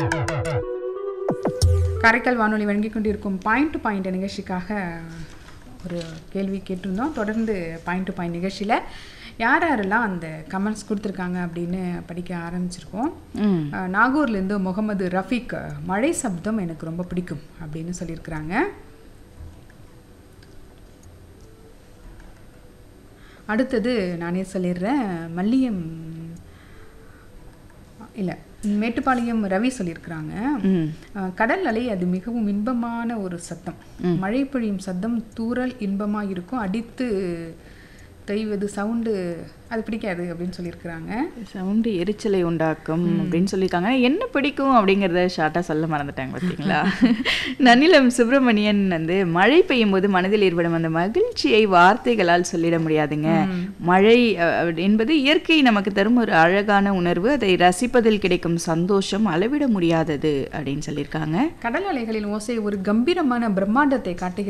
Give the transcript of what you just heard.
காரைக்கால் வானொலி வழங்கி கொண்டிருக்கும் பாயிண்ட் டு பாயிண்ட் நிகழ்ச்சிக்காக ஒரு கேள்வி கேட்டிருந்தோம் தொடர்ந்து பாயிண்ட் டு பாயிண்ட் நிகழ்ச்சியில் யார் யாரெல்லாம் அந்த கமெண்ட்ஸ் கொடுத்துருக்காங்க அப்படின்னு படிக்க ஆரம்பிச்சிருக்கோம் ம் அஹ், நாகூர்லேருந்து முகமது ரஃபீக் மழை சப்தம் எனக்கு ரொம்ப பிடிக்கும் அப்படின்னு சொல்லியிருக்கிறாங்க அடுத்தது நானே சொல்லிடுறேன் மல்லியம் இல்லை மேட்டுப்பாளையம் ரவி சொல்லியிருக்கிறாங்க ம் அஹ், கடல் அலை அது மிகவும் இன்பமான ஒரு சத்தம் மழை பொழியும் சத்தம் தூறல் இன்பமா இருக்கும் அடித்து தெய்வது சவுண்டு அது பிடிக்காது அப்படின்னு சொல்லியிருக்கிறாங்க சவுண்டு எரிச்சலை உண்டாக்கும் அப்படின்னு சொல்லியிருக்காங்க என்ன பிடிக்கும் அப்படிங்கிறத ஷார்ட்டாக சொல்ல மறந்துட்டாங்க பார்த்தீங்களா நன்னிலம் சுப்பிரமணியன் வந்து மழை பெய்யும் போது மனதில் ஏற்படும் அந்த மகிழ்ச்சியை வார்த்தைகளால் சொல்லிட முடியாதுங்க மழை அஹ், என்பது இயற்கை நமக்கு தரும் ஒரு அழகான உணர்வு அதை ரசிப்பதில் கிடைக்கும் சந்தோஷம் அளவிட முடியாதது அப்படின்னு சொல்லியிருக்காங்க கடல் அலைகளின் ஓசை ஒரு கம்பீரமான பிரம்மாண்டத்தை காட்டுகிறது